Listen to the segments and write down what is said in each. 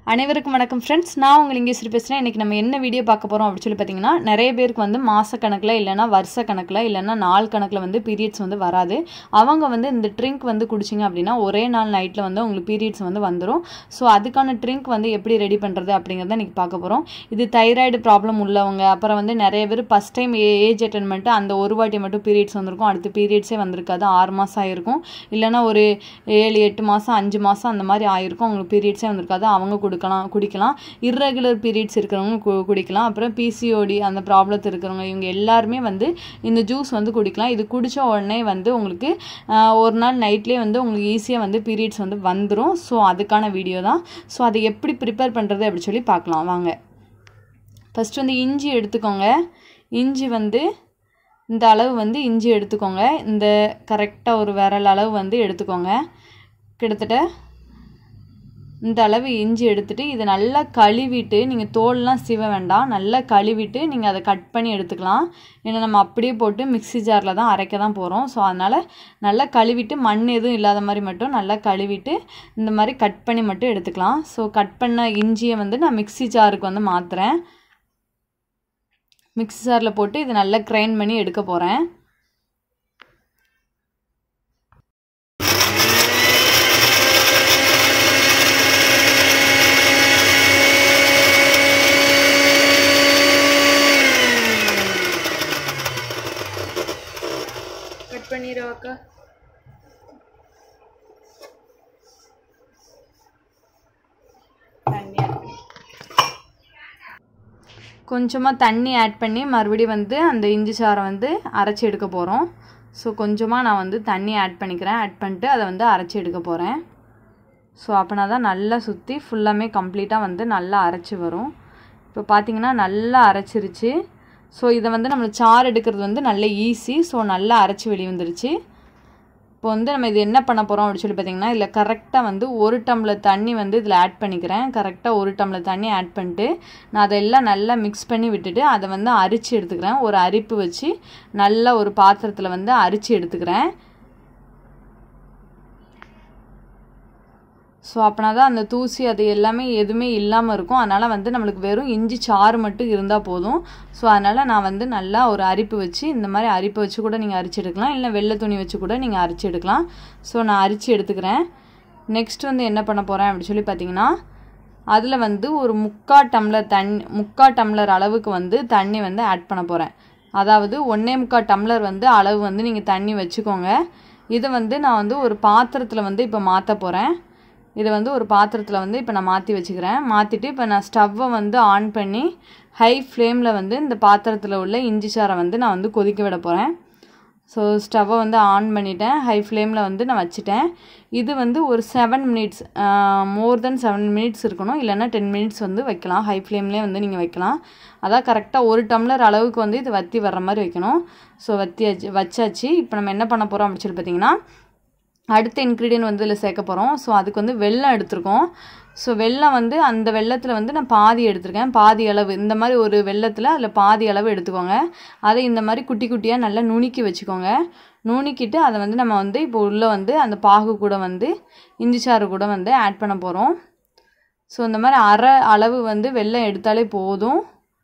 அனைவருக்கும் வணக்கம் ஃப்ரெண்ட்ஸ் நான் உங்கள் இங்கேஸ்வரி பேசுகிறேன் இன்றைக்கி நம்ம என்ன வீடியோ பார்க்க போகிறோம் அப்படின்னு சொல்லி பார்த்தீங்கன்னா நிறைய பேருக்கு வந்து மாதக்கணக்கில் இல்லைன்னா வருஷ கணக்கில் இல்லைன்னா நாள் கணக்கில் வந்து பீரியட்ஸ் வந்து வராது அவங்க வந்து இந்த ட்ரிங்க் வந்து குடிச்சிங்க அப்படின்னா ஒரே நாள் நைட்டில் வந்து உங்களுக்கு பீரியட்ஸ் வந்து வந்துடும் ஸோ அதுக்கான ட்ரிங்க் வந்து எப்படி ரெடி பண்ணுறது அப்படிங்கிறத இன்றைக்கி பார்க்க போகிறோம் இது தைராய்டு ப்ராப்ளம் உள்ளவங்க அப்புறம் வந்து நிறைய பேர் ஃபஸ்ட் டைம் ஏஜ் அட்டன் பண்ணிட்டு அந்த ஒரு வாட்டி மட்டும் பீரியட்ஸ் வந்திருக்கும் அடுத்து பீரியட்ஸே வந்திருக்காது ஆறு மாதம் ஆயிருக்கும் இல்லைன்னா ஒரு ஏழு எட்டு மாதம் அஞ்சு மாதம் அந்த மாதிரி ஆயிருக்கும் அவங்களுக்கு பீரியட்ஸே வந்திருக்காது அவங்க கொடுக்கலாம் குடிக்கலாம் இர்ரெகுலர் பீரியட்ஸ் இருக்கிறவங்க கு- குடிக்கலாம் அப்புறம் பிசிஓடி அந்த ப்ராப்ளத்து இருக்கிறவங்க இவங்க எல்லாருமே வந்து இந்த ஜூஸ் வந்து குடிக்கலாம் இது குடித்த உடனே வந்து உங்களுக்கு ஆஹ், ஒரு நாள் நைட்லேயே வந்து உங்களுக்கு ஈஸியாக வந்து பீரியட்ஸ் வந்து வந்துடும் ஸோ அதுக்கான வீடியோ தான் ஸோ அதை எப்படி ப்ரிப்பேர் பண்ணுறது அப்படி சொல்லி பார்க்கலாம் வாங்க ஃபஸ்ட்டு வந்து இஞ்சி எடுத்துக்கோங்க இஞ்சி வந்து இந்த அளவு வந்து இஞ்சி எடுத்துக்கோங்க இந்த கரெக்டாக ஒரு விரல் அளவு வந்து எடுத்துக்கோங்க கிட்டத்தட்ட இந்த அளவு இஞ்சி எடுத்துட்டு இதை நல்லா கழுவிட்டு நீங்கள் தோல்லாம் சீவ வேண்டாம் நல்லா கழுவிட்டு நீங்கள் அதை கட் பண்ணி எடுத்துக்கலாம் ஏன்னா நம்ம அப்படியே போட்டு மிக்ஸி ஜாரில் தான் அரைக்க தான் போகிறோம் ஸோ அதனால் நல்லா கழுவிட்டு மண் எதுவும் இல்லாத மாதிரி மட்டும் நல்லா கழுவிட்டு இந்த மாதிரி கட் பண்ணி மட்டும் எடுத்துக்கலாம் ஸோ கட் பண்ண இஞ்சியை வந்து நான் மிக்ஸி ஜாருக்கு வந்து மாற்றுறேன் மிக்ஸி ஜாரில் போட்டு இதை நல்லா கிரைண்ட் பண்ணி எடுக்க போகிறேன் கட் பண்ணிடுவாக்கா தண்ணி ஆட் பண்ணி கொஞ்சமாக தண்ணி ஆட் பண்ணி மறுபடியும் வந்து அந்த இஞ்சி சாறை வந்து அரைச்சி எடுக்க போகிறோம் ஸோ கொஞ்சமாக நான் வந்து தண்ணி ஆட் பண்ணிக்கிறேன் ஆட் பண்ணிட்டு அதை வந்து அரைச்சி எடுக்க போகிறேன் ஸோ அப்போனா தான் நல்லா சுற்றி ஃபுல்லாமே கம்ப்ளீட்டாக வந்து நல்லா அரைச்சி வரும் இப்போ பார்த்தீங்கன்னா நல்லா அரைச்சிருச்சு ஸோ இதை வந்து நம்மளுக்கு சாறு எடுக்கிறது வந்து நல்ல ஈஸி ஸோ நல்லா அரைச்சி வெளியே வந்துருச்சு இப்போ வந்து நம்ம இது என்ன பண்ண போகிறோம் அப்படின்னு சொல்லி பார்த்தீங்கன்னா இதில் கரெக்டாக வந்து ஒரு டம்ளர் தண்ணி வந்து இதில் ஆட் பண்ணிக்கிறேன் கரெக்டாக ஒரு டம்ளர் தண்ணி ஆட் பண்ணிட்டு நான் அதெல்லாம் நல்லா மிக்ஸ் பண்ணி விட்டுட்டு அதை வந்து அரிச்சு எடுத்துக்கிறேன் ஒரு அரிப்பு வச்சு நல்லா ஒரு பாத்திரத்தில் வந்து அரிச்சு எடுத்துக்கிறேன் ஸோ அப்படின்னா தான் அந்த தூசி அது எல்லாமே எதுவுமே இல்லாமல் இருக்கும் அதனால் வந்து நம்மளுக்கு வெறும் இஞ்சி சாறு மட்டும் இருந்தால் போதும் ஸோ அதனால் நான் வந்து நல்லா ஒரு அரிப்பு வச்சு இந்த மாதிரி அரிப்பு வச்சு கூட நீங்கள் அரிச்சு எடுக்கலாம் இல்லை வெள்ளை துணி வச்சு கூட நீங்கள் அரிச்சு எடுக்கலாம் ஸோ நான் அரிச்சு எடுத்துக்கிறேன் நெக்ஸ்ட் வந்து என்ன பண்ண போகிறேன் அப்படின்னு சொல்லி பார்த்தீங்கன்னா அதில் வந்து ஒரு முக்கா டம்ளர் தண்ணி முக்கா டம்ளர் அளவுக்கு வந்து தண்ணி வந்து ஆட் பண்ண போகிறேன் அதாவது ஒன்றே முக்கா டம்ளர் வந்து அளவு வந்து நீங்கள் தண்ணி வச்சுக்கோங்க இதை வந்து நான் வந்து ஒரு பாத்திரத்தில் வந்து இப்போ மாற்ற போகிறேன் இதை வந்து ஒரு பாத்திரத்தில் வந்து இப்போ நான் மாற்றி வச்சுக்கிறேன் மாற்றிட்டு இப்போ நான் ஸ்டவ்வை வந்து ஆன் பண்ணி ஹை ஃப்ளேமில் வந்து இந்த பாத்திரத்தில் உள்ள இஞ்சி சாறை வந்து நான் வந்து கொதிக்க விட போகிறேன் ஸோ ஸ்டவ்வை வந்து ஆன் பண்ணிட்டேன் ஹை ஃப்ளேமில் வந்து நான் வச்சுட்டேன் இது வந்து ஒரு seven minutes more then seven minutes இருக்கணும் இல்லைன்னா டென் மினிட்ஸ் வந்து வைக்கலாம் ஹை ஃப்ளேம்லேயே வந்து நீங்கள் வைக்கலாம் அதான் கரெக்டாக ஒரு டம்ளர் அளவுக்கு வந்து இது வத்தி வர்ற மாதிரி வைக்கணும் ஸோ வத்தியாச்சு வச்சாச்சு இப்போ நம்ம என்ன பண்ண போகிறோம் அப்படின்னு சொல்லி பார்த்தீங்கன்னா அடுத்த இன்க்ரீடியன்ட் வந்து இதில் சேர்க்க போகிறோம் ஸோ அதுக்கு வந்து வெல்லம் எடுத்திருக்கோம் ஸோ வெல்லம் வந்து அந்த வெள்ளத்தில் வந்து நான் பாதி எடுத்திருக்கேன் பாதி அளவு இந்த மாதிரி ஒரு வெள்ளத்தில் அதில் பாதி அளவு எடுத்துக்கோங்க அதை இந்த மாதிரி குட்டி குட்டியாக நல்லா நுணுக்கி வச்சுக்கோங்க நுணுக்கிட்டு அதை வந்து நம்ம வந்து இப்போ உள்ளே வந்து அந்த பாகு கூட வந்து இஞ்சி சாறு கூட வந்து ஆட் பண்ண போகிறோம் ஸோ இந்த மாதிரி அரை அளவு வந்து வெல்லம் எடுத்தாலே போதும்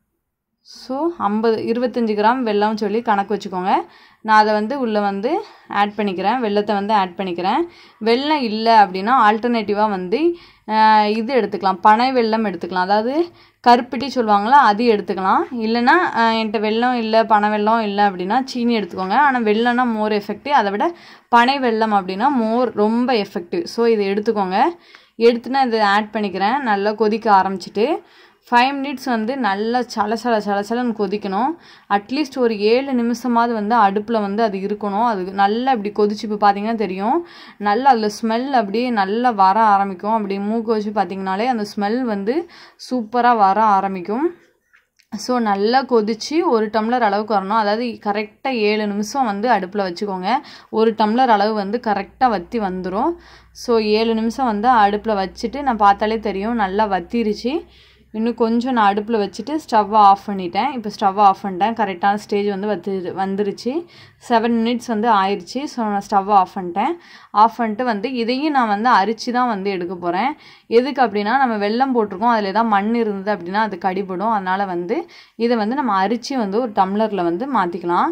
ஸோ ஐம்பது இருபத்தஞ்சி கிராம் வெல்லம் சொல்லி கணக்கு வச்சுக்கோங்க நான் அதை வந்து உள்ளே வந்து ஆட் பண்ணிக்கிறேன் வெல்லத்தை வந்து ஆட் பண்ணிக்கிறேன் வெல்லம் இல்லை அப்படின்னா ஆல்டர்னேட்டிவாக வந்து ஆஹ், இது எடுத்துக்கலாம் பனை வெல்லம் எடுத்துக்கலாம் அதாவது கருப்பட்டி சொல்லுவாங்களா அது எடுத்துக்கலாம் இல்லைன்னா ஆஹ், என்கிட்ட வெல்லம் இல்லை பனை வெல்லம் இல்லை அப்படின்னா சீனி எடுத்துக்கோங்க ஆனால் வெல்லம்னா மோர் எஃபெக்டிவ் அதை விட பனை வெல்லம் அப்படின்னா மோர் ரொம்ப எஃபெக்டிவ் ஸோ இதை எடுத்துக்கோங்க எடுத்து நான் இதை ஆட் பண்ணிக்கிறேன் நல்லா கொதிக்க ஆரம்பிச்சிட்டு ஃபைவ் மினிட்ஸ் வந்து நல்லா சல சல சல சலன்னு கொதிக்கணும் அட்லீஸ்ட் ஒரு ஏழு நிமிஷமாவது வந்து அடுப்பில் வந்து அது இருக்கணும் அது நல்லா இப்படி கொதிச்சு இப்போ பார்த்தீங்கன்னா தெரியும் நல்லா அதில் ஸ்மெல் அப்படியே நல்லா வர ஆரம்பிக்கும் அப்படி மூக்கு வச்சு பார்த்தீங்கனாலே அந்த ஸ்மெல் வந்து சூப்பராக வர ஆரம்பிக்கும் ஸோ நல்லா கொதித்து ஒரு டம்ளர் அளவுக்கு வரணும் அதாவது கரெக்டாக ஏழு நிமிஷம் வந்து அடுப்பில் வச்சுக்கோங்க ஒரு டம்ளர் அளவு வந்து கரெக்டாக வற்றி வந்துடும் ஸோ ஏழு நிமிஷம் வந்து அடுப்பில் வச்சுட்டு நான் பார்த்தாலே தெரியும் நல்லா வத்திருச்சு இன்னும் கொஞ்சம் நான் அடுப்பில் வச்சுட்டு ஸ்டவ்வை ஆஃப் பண்ணிட்டேன் இப்போ ஸ்டவ்வை ஆஃப் பண்ணிட்டேன் கரெக்டான ஸ்டேஜ் வந்து வந்து வந்துருச்சு செவன் மினிட்ஸ் வந்து ஆயிடுச்சு ஸோ நான் ஸ்டவ்வை ஆஃப் பண்ணிட்டேன் ஆஃப் பண்ணிட்டு வந்து இதையும் நான் வந்து அரிச்சு தான் வந்து எடுக்க போகிறேன் எதுக்கு அப்படின்னா நம்ம வெல்லம் போட்டிருக்கோம் அதில் ஏதாவது மண் இருந்தது அப்படின்னா அது கடிபடும் அதனால் வந்து இதை வந்து நம்ம அரிச்சு வந்து ஒரு டம்ளரில் வந்து மாற்றிக்கலாம்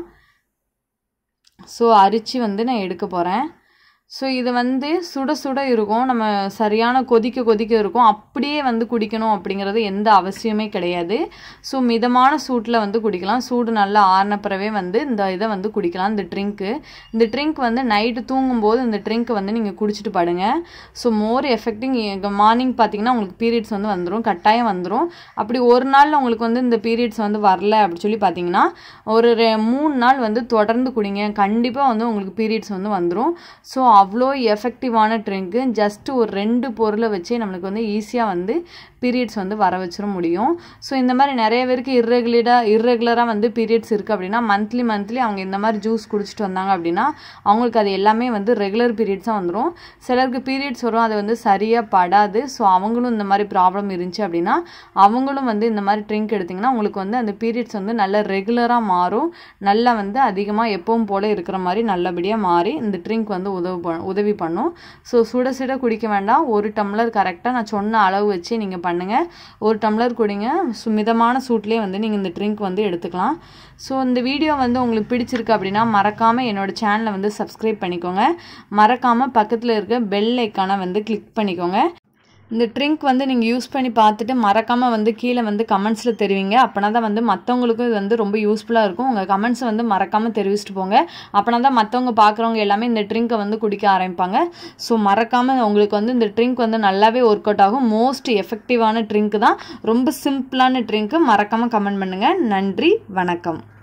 ஸோ அரிச்சு வந்து நான் எடுக்க போகிறேன் ஸோ இது வந்து சுட சுட இருக்கும் நம்ம சரியான கொதிக்க கொதிக்க இருக்கும் அப்படியே வந்து குடிக்கணும் அப்படிங்கிறது எந்த அவசியமே கிடையாது ஸோ மிதமான சூட்டில் வந்து குடிக்கலாம் சூடு நல்லா ஆறின பிறவே வந்து இந்த இதை வந்து குடிக்கலாம் இந்த ட்ரிங்க்கு இந்த ட்ரிங்க் வந்து நைட்டு தூங்கும்போது இந்த ட்ரிங்க் வந்து நீங்கள் குடிச்சிட்டு படுங்க ஸோ மோர் எஃபெக்டிங் மார்னிங் பார்த்தீங்கன்னா உங்களுக்கு பீரியட்ஸ் வந்து வந்துடும் கட்டாயம் வந்துடும் அப்படி ஒரு நாளில் உங்களுக்கு வந்து இந்த பீரியட்ஸ் வந்து வரல அப்படி சொல்லி பார்த்தீங்கன்னா ஒரு ரெ மூணு நாள் வந்து தொடர்ந்து குடிங்க கண்டிப்பாக வந்து உங்களுக்கு பீரியட்ஸ் வந்து வந்துடும் ஸோ அவ்வளோ எஃபெக்டிவான ட்ரிங்க்கு ஜஸ்ட் ஒரு ரெண்டு பொருளை வச்சே நம்மளுக்கு வந்து ஈஸியாக வந்து பீரியட்ஸ் வந்து வர வச்சிட முடியும் ஸோ இந்த மாதிரி நிறைய பேருக்கு இர்ரெகுலராக இர்ரெகுலராக வந்து பீரியட்ஸ் இருக்குது அப்படின்னா மந்த்லி மந்த்லி அவங்க இந்த மாதிரி ஜூஸ் குடிச்சிட்டு வந்தாங்க அப்படின்னா அவங்களுக்கு அது எல்லாமே வந்து ரெகுலர் பீரியட்ஸாக வந்துடும் சிலருக்கு பீரியட்ஸ் வரும் அது வந்து சரியாக படாது ஸோ அவங்களும் இந்த மாதிரி ப்ராப்ளம் இருந்துச்சு அப்படின்னா அவங்களும் வந்து இந்த மாதிரி ட்ரிங்க் எடுத்திங்கன்னா உங்களுக்கு வந்து அந்த பீரியட்ஸ் வந்து நல்ல ரெகுலராக மாறும் நல்லா வந்து அதிகமாக எப்பவும் போல் இருக்கிற மாதிரி நல்லபடியாக மாறி இந்த ட்ரிங்க் வந்து உதவு உதவி பண்ணும் ஸோ சுட சுட குடிக்க வேண்டாம் ஒரு டம்ளர் கரெக்டாக நான் சொன்ன அளவு வச்சு நீங்கள் பண்ணுங்கள் ஒரு டம்ளர் குடிங்க மிதமான சூட்லேயே வந்து நீங்கள் இந்த ட்ரிங்க் வந்து எடுத்துக்கலாம் ஸோ இந்த வீடியோ வந்து உங்களுக்கு பிடிச்சிருக்கு அப்படின்னா மறக்காமல் என்னோடய சேனலை வந்து சப்ஸ்கிரைப் பண்ணிக்கோங்க மறக்காமல் பக்கத்தில் இருக்க பெல் ஐக்கானை வந்து கிளிக் பண்ணிக்கோங்க இந்த ட்ரிங்க் வந்து நீங்கள் யூஸ் பண்ணி பார்த்துட்டு மறக்காமல் வந்து கீழே வந்து கமெண்ட்ஸில் தெரிவிங்க அப்போனா தான் வந்து மற்றவங்களுக்கும் இது வந்து ரொம்ப யூஸ்ஃபுல்லாக இருக்கும் உங்கள் கமெண்ட்ஸை வந்து மறக்காமல் தெரிவிச்சிட்டு போங்க அப்போனா தான் மற்றவங்க பார்க்குறவங்க எல்லாமே இந்த ட்ரிங்க்கை வந்து குடிக்க ஆரம்பிப்பாங்க ஸோ மறக்காமல் உங்களுக்கு வந்து இந்த ட்ரிங்க் வந்து நல்லாவே ஒர்க் அவுட் ஆகும் மோஸ்ட் எஃபெக்டிவான ட்ரிங்க் தான் ரொம்ப சிம்பிளான ட்ரிங்க்கு மறக்காமல் கமெண்ட் பண்ணுங்கள் நன்றி வணக்கம்